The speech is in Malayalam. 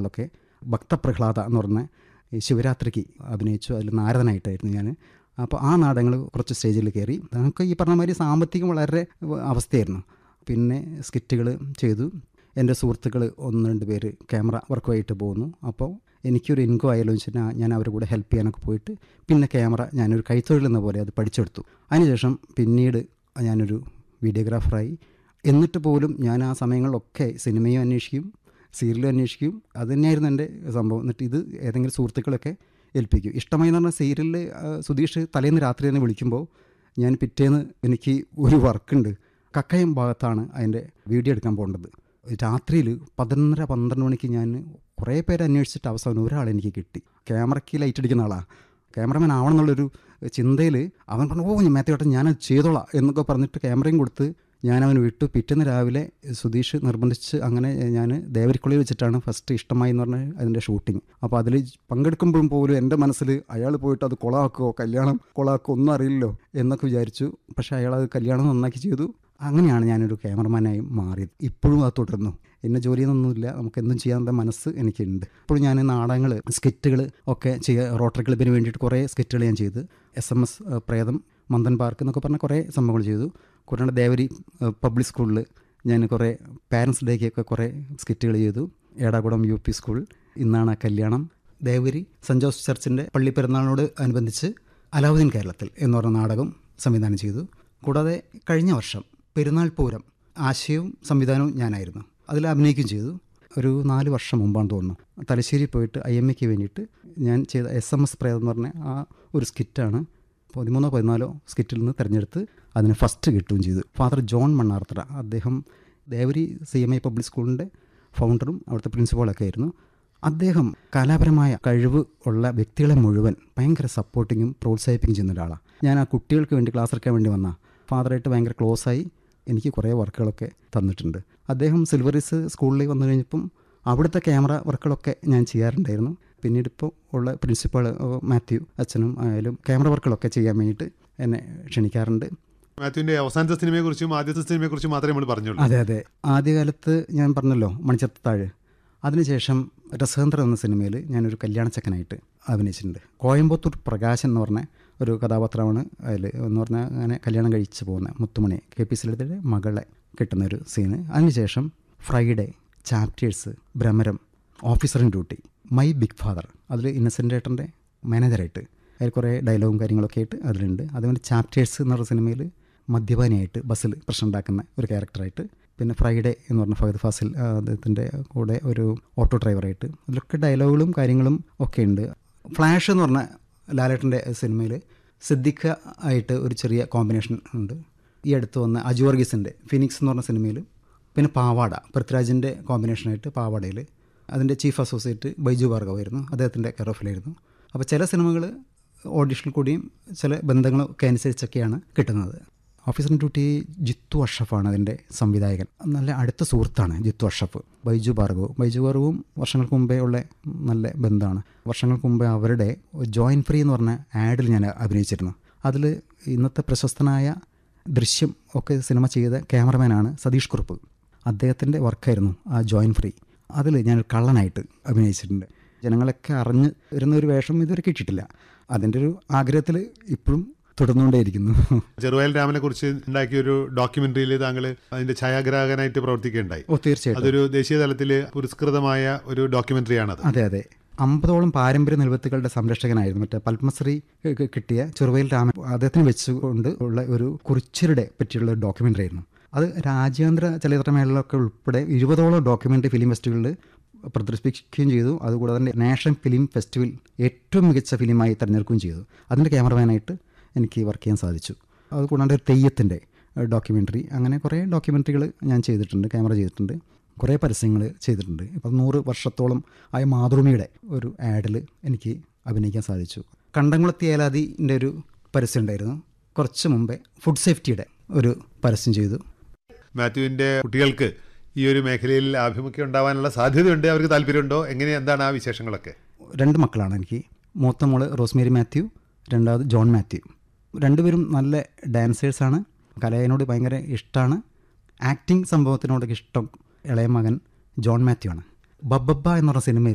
നാടകങ്ങളിലൊക്കെ ഭക്തപ്രഹ്ലാദ എന്ന് പറഞ്ഞ ഈ ശിവരാത്രിക്ക് അഭിനയിച്ചു അതിൽ നാരദനായിട്ടായിരുന്നു ഞാൻ അപ്പോൾ ആ നാടകങ്ങൾ കുറച്ച് സ്റ്റേജിൽ കയറി നമുക്ക് ഈ പറഞ്ഞ മാതിരി സാമ്പത്തികം വളരെ അവസ്ഥയായിരുന്നു പിന്നെ സ്കിറ്റുകൾ ചെയ്തു എൻ്റെ സുഹൃത്തുക്കൾ ഒന്ന് രണ്ട് പേര് ക്യാമറ വർക്കുമായിട്ട് പോകുന്നു അപ്പോൾ എനിക്കൊരു ഇൻകം ആയാലും വെച്ചാൽ ഞാൻ അവരുടെ കൂടെ ഹെൽപ്പ് ചെയ്യാനൊക്കെ പോയിട്ട് പിന്നെ ക്യാമറ ഞാനൊരു കൈത്തൊഴിൽ എന്ന പോലെ അത് പഠിച്ചെടുത്തു അതിനുശേഷം പിന്നീട് ഞാനൊരു വീഡിയോഗ്രാഫറായി എന്നിട്ട് പോലും ഞാൻ ആ സമയങ്ങളിലൊക്കെ സിനിമയും അന്വേഷിക്കും സീരിയലും അന്വേഷിക്കും അത് തന്നെയായിരുന്നു എൻ്റെ സംഭവം എന്നിട്ട് ഇത് ഏതെങ്കിലും സുഹൃത്തുക്കളൊക്കെ ഏൽപ്പിക്കും ഇഷ്ടമായി എന്ന് പറഞ്ഞാൽ സീരിയലിൽ സുധീഷ് തലേന്ന് രാത്രി തന്നെ വിളിക്കുമ്പോൾ ഞാൻ പിറ്റേന്ന് എനിക്ക് ഒരു വർക്കുണ്ട് കക്കയം ഭാഗത്താണ് അതിൻ്റെ വീഡിയോ എടുക്കാൻ പോകേണ്ടത് രാത്രിയിൽ പതിനൊന്നര പന്ത്രണ്ട് മണിക്ക് ഞാൻ കുറേ പേര് അന്വേഷിച്ചിട്ട് അവസാനം ഒരാൾ എനിക്ക് കിട്ടി ക്യാമറയ്ക്ക് ലൈറ്റ് അടിക്കുന്ന ആളാണ് ക്യാമറമാൻ ആവണം എന്നുള്ളൊരു ചിന്തയിൽ അവൻ പറഞ്ഞു ഓ ഞാൻ മേത്തേട്ടൻ ഞാനത് ചെയ്തോളാം എന്നൊക്കെ പറഞ്ഞിട്ട് ക്യാമറയും കൊടുത്ത് ഞാൻ അവൻ വിട്ടു പിറ്റേന്ന് രാവിലെ സുധീഷ് നിർബന്ധിച്ച് അങ്ങനെ ഞാൻ ദേവരിക്കുള്ളിൽ വെച്ചിട്ടാണ് ഫസ്റ്റ് ഇഷ്ടമായി എന്ന് പറഞ്ഞ അതിൻ്റെ ഷൂട്ടിങ് അപ്പോൾ അതിൽ പങ്കെടുക്കുമ്പോഴും പോലും എൻ്റെ മനസ്സിൽ അയാൾ പോയിട്ട് അത് കൊളാക്കുമോ കല്യാണം കൊളാക്കുമോ ഒന്നും അറിയില്ലല്ലോ എന്നൊക്കെ വിചാരിച്ചു പക്ഷേ അയാൾ അത് കല്യാണം നന്നാക്കി ചെയ്തു അങ്ങനെയാണ് ഞാനൊരു ക്യാമറമാനായി മാറിയത് ഇപ്പോഴും അത് തുടർന്നു എന്നെ ജോലിയൊന്നുമില്ല നമുക്ക് എന്തും ചെയ്യാനുള്ള മനസ്സ് എനിക്കുണ്ട് ഇപ്പോൾ ഞാൻ നാടകങ്ങൾ സ്കിറ്റുകൾ ഒക്കെ ചെയ്യുക റോട്ടറി ക്ലബിന് വേണ്ടിയിട്ട് കുറേ സ്കിറ്റുകൾ ഞാൻ ചെയ്ത് എസ് എം എസ് പ്രേതം മന്ദൻ പാർക്ക് എന്നൊക്കെ പറഞ്ഞ കുറേ സംഭവങ്ങൾ ചെയ്തു കൂടാണ്ട് ദേവരി പബ്ലിക് സ്കൂളിൽ ഞാൻ കുറേ പാരൻസ് ഡേക്കൊക്കെ കുറേ സ്കിറ്റുകൾ ചെയ്തു ഏടാകുളം യു പി സ്കൂൾ ഇന്നാണ് ആ കല്യാണം ദേവരി സെൻറ് ജോസഫ് ചർച്ചിൻ്റെ പള്ളി പെരുന്നാളിനോട് അനുബന്ധിച്ച് അലാവുദ്ദീൻ കേരളത്തിൽ എന്ന് പറഞ്ഞ നാടകം സംവിധാനം ചെയ്തു കൂടാതെ കഴിഞ്ഞ വർഷം പെരുന്നാൾ പൂരം ആശയവും സംവിധാനവും ഞാനായിരുന്നു അതിൽ അഭിനയിക്കുകയും ചെയ്തു ഒരു നാല് വർഷം മുമ്പാണ് തോന്നുന്നു തലശ്ശേരി പോയിട്ട് ഐ എം എക്ക് വേണ്ടിയിട്ട് ഞാൻ ചെയ്ത എസ് എം എസ് പ്രേതം എന്ന് പറഞ്ഞ ആ ഒരു സ്കിറ്റാണ് പതിമൂന്നോ പതിനാലോ സ്കിറ്റിൽ നിന്ന് തിരഞ്ഞെടുത്ത് അതിന് ഫസ്റ്റ് കിട്ടുകയും ചെയ്തു ഫാദർ ജോൺ മണ്ണാർത്തറ അദ്ദേഹം ദേവരി സി എം ഐ പബ്ലിക് സ്കൂളിൻ്റെ ഫൗണ്ടറും അവിടുത്തെ പ്രിൻസിപ്പളൊക്കെ ആയിരുന്നു അദ്ദേഹം കലാപരമായ കഴിവ് ഉള്ള വ്യക്തികളെ മുഴുവൻ ഭയങ്കര സപ്പോർട്ടിങ്ങും പ്രോത്സാഹിപ്പിക്കുകയും ചെയ്യുന്ന ഒരാളാണ് ഞാൻ ആ കുട്ടികൾക്ക് വേണ്ടി ക്ലാസ് എടുക്കാൻ വേണ്ടി വന്ന ഫാദറായിട്ട് ഭയങ്കര ക്ലോസായി എനിക്ക് കുറേ വർക്കുകളൊക്കെ തന്നിട്ടുണ്ട് അദ്ദേഹം സിൽവറിസ് സ്കൂളിൽ വന്നു കഴിഞ്ഞപ്പം അവിടുത്തെ ക്യാമറ വർക്കുകളൊക്കെ ഞാൻ ചെയ്യാറുണ്ടായിരുന്നു പിന്നീട് ഇപ്പോൾ ഉള്ള പ്രിൻസിപ്പൾ മാത്യു അച്ഛനും ആയാലും ക്യാമറ വർക്കുകളൊക്കെ ചെയ്യാൻ വേണ്ടിയിട്ട് എന്നെ ക്ഷണിക്കാറുണ്ട് മാത്യുവിന്റെ അവസാനത്തെ സിനിമയെക്കുറിച്ചും ആദ്യത്തെ സിനിമയെക്കുറിച്ചും മാത്രമേ നമ്മൾ പറഞ്ഞുള്ളൂ അതെ അതെ ആദ്യകാലത്ത് ഞാൻ പറഞ്ഞല്ലോ മണിച്ചത്താഴ് അതിനുശേഷം രസതന്ത്രം എന്ന സിനിമയിൽ ഞാനൊരു കല്യാണച്ചക്കനായിട്ട് അഭിനയിച്ചിട്ടുണ്ട് കോയമ്പത്തൂർ പ്രകാശൻ എന്ന് പറഞ്ഞ ഒരു കഥാപാത്രമാണ് അതിൽ എന്ന് പറഞ്ഞാൽ അങ്ങനെ കല്യാണം കഴിച്ച് പോകുന്ന മുത്തുമണി കെ പി സിലത്തിൻ്റെ മകളെ കിട്ടുന്ന ഒരു സീന് അതിനുശേഷം Friday chapters Bhramaram officer in duty my big father അതിൽ ഇന്നസെൻ്റ് ഏട്ടൻ്റെ മാനേജറായിട്ട് അതിൽ കുറേ ഡയലോഗും കാര്യങ്ങളൊക്കെ ആയിട്ട് അതിലുണ്ട് അതുപോലെ ചാപ്റ്റേഴ്സ് എന്ന് പറഞ്ഞ സിനിമയിൽ മദ്യപാനിയായിട്ട് ബസ്സിൽ പ്രശ്നം ഉണ്ടാക്കുന്ന ഒരു ക്യാരക്ടറായിട്ട് പിന്നെ ഫ്രൈഡേ എന്ന് പറഞ്ഞ ഫഹദ് ഫാസിൽ അദ്ദേഹത്തിൻ്റെ കൂടെ ഒരു ഓട്ടോ ഡ്രൈവറായിട്ട് അതിലൊക്കെ ഡയലോഗുകളും കാര്യങ്ങളും ഒക്കെ ഉണ്ട് ഫ്ലാഷ് എന്ന് പറഞ്ഞ ലാലേട്ടൻ്റെ സിനിമയിൽ സിദ്ദിഖ ആയിട്ട് ഒരു ചെറിയ കോമ്പിനേഷൻ ഉണ്ട് ഈ അടുത്ത് വന്ന അജു വർഗീസിൻ്റെ ഫിനിക്സ് എന്ന് പറഞ്ഞ സിനിമയിൽ പിന്നെ പാവാട പൃഥ്വിരാജിൻ്റെ കോമ്പിനേഷനായിട്ട് പാവാടയിൽ അതിൻ്റെ ചീഫ് അസോസിയേറ്റ് ബൈജു ഭാർഗവായിരുന്നു അദ്ദേഹത്തിൻ്റെ കെയർ അപ്പോൾ ചില സിനിമകൾ ഓഡിഷനിൽ കൂടിയും ചില ബന്ധങ്ങളൊക്കെ അനുസരിച്ചൊക്കെയാണ് കിട്ടുന്നത് ഓഫീസർ ഡ്യൂട്ടി ജിത്തു അഷഫാണ് അതിൻ്റെ സംവിധായകൻ നല്ല അടുത്ത സുഹൃത്താണ് ജിത്തു അഷഫ് ബൈജു ഭാർഗവ് ബൈജു ഭാർഗവും വർഷങ്ങൾക്ക് മുമ്പേ ഉള്ള നല്ല ബന്ധമാണ് വർഷങ്ങൾക്ക് മുമ്പേ അവരുടെ ജോയിൻ ഫ്രീ എന്ന് പറഞ്ഞ ആഡിൽ ഞാൻ അഭിനയിച്ചിരുന്നു അതിൽ ഇന്നത്തെ പ്രശസ്തനായ ദൃശ്യം ഒക്കെ സിനിമ ചെയ്ത ക്യാമറമാനാണ് സതീഷ് കുറുപ്പ് അദ്ദേഹത്തിൻ്റെ വർക്കായിരുന്നു ആ ജോയിൻ ഫ്രീ അതിൽ ഞാൻ കള്ളനായിട്ട് അഭിനയിച്ചിട്ടുണ്ട് ജനങ്ങളൊക്കെ അറിഞ്ഞ് വരുന്ന ഒരു വേഷം ഇതുവരെ കിട്ടിയിട്ടില്ല അതിൻ്റെ ഒരു ആഗ്രഹത്തിൽ ഇപ്പോഴും തുടർന്നുകൊണ്ടേയിരിക്കുന്നു ചെറുവയൽ രാമനെ കുറിച്ച് ഉണ്ടാക്കിയ ഒരു ഡോക്യുമെന്ററിയിൽ താങ്കൾ അതിന്റെ ഛായാഗ്രാഹകനായിട്ട് പ്രവർത്തിക്കുകയുണ്ടായി ഓ തീർച്ചയായിട്ടും അതൊരു ദേശീയ തലത്തിൽ പുരസ്കൃതമായ ഒരു ഡോക്യുമെന്ററിയാണത് അതെ അതെ അമ്പതോളം പാരമ്പര്യ നിലവത്തുകളുടെ സംരക്ഷകനായിരുന്നു മറ്റേ പത്മശ്രീ ക- കിട്ടിയ ചെറുവയൽ രാമൻ അദ്ദേഹത്തിന് വെച്ചുകൊണ്ട് ഉള്ള ഒരു കുറിച്യരുടെ പറ്റിയുള്ള ഒരു ഡോക്യുമെൻ്ററി ആയിരുന്നു അത് രാജ്യാന്തര ചലച്ചിത്രമേളകളൊക്കെ ഉൾപ്പെടെ ഇരുപതോളം ഡോക്യുമെൻ്ററി ഫിലിം ഫെസ്റ്റിവലിൽ പ്രദർശിപ്പിക്കുകയും ചെയ്തു അതുകൂടാതെ തന്നെ നാഷണൽ ഫിലിം ഫെസ്റ്റിവൽ ഏറ്റവും മികച്ച ഫിലിമായി തിരഞ്ഞെടുക്കുകയും ചെയ്തു അതിൻ്റെ ക്യാമറമാനായിട്ട് എനിക്ക് വർക്ക് ചെയ്യാൻ സാധിച്ചു അതുകൂടാണ്ട് ഒരു തെയ്യത്തിൻ്റെ ഡോക്യുമെൻ്ററി അങ്ങനെ കുറേ ഡോക്യുമെൻ്ററികൾ ഞാൻ ചെയ്തിട്ടുണ്ട് ക്യാമറ ചെയ്തിട്ടുണ്ട് കുറേ പരസ്യങ്ങൾ ചെയ്തിട്ടുണ്ട് ഇപ്പം നൂറ് വർഷത്തോളം ആയ മാതൃഭൂമിയുടെ ഒരു ആഡിൽ എനിക്ക് അഭിനയിക്കാൻ സാധിച്ചു കണ്ടംകുളത്തി ഏലാദിൻ്റെ ഒരു പരസ്യം ഉണ്ടായിരുന്നു കുറച്ച് മുമ്പേ ഫുഡ് സേഫ്റ്റിയുടെ ഒരു പരസ്യം ചെയ്തു മാത്യുവിന്റെ കുട്ടികൾക്ക് ഈ ഒരു മേഖലയിൽ ആഭിമുഖ്യം ഉണ്ടാവാനുള്ള സാധ്യതയുണ്ട് അവർക്ക് താല്പര്യമുണ്ടോ എങ്ങനെ എന്താണ് ആ വിശേഷങ്ങളൊക്കെ രണ്ട് മക്കളാണ് എനിക്ക് മൂത്ത മോള് റോസ്മേരി മാത്യു രണ്ടാമത് ജോൺ മാത്യു രണ്ടുപേരും നല്ല ഡാൻസേഴ്സാണ് കലയിനോട് ഭയങ്കര ഇഷ്ടമാണ് ആക്ടിങ് സംഭവത്തിനോടൊക്കെ ഇഷ്ടം ഇളയ മകൻ ജോൺ മാത്യു ആണ് ബബ്ബബ്ബ എന്ന് പറഞ്ഞ സിനിമയിൽ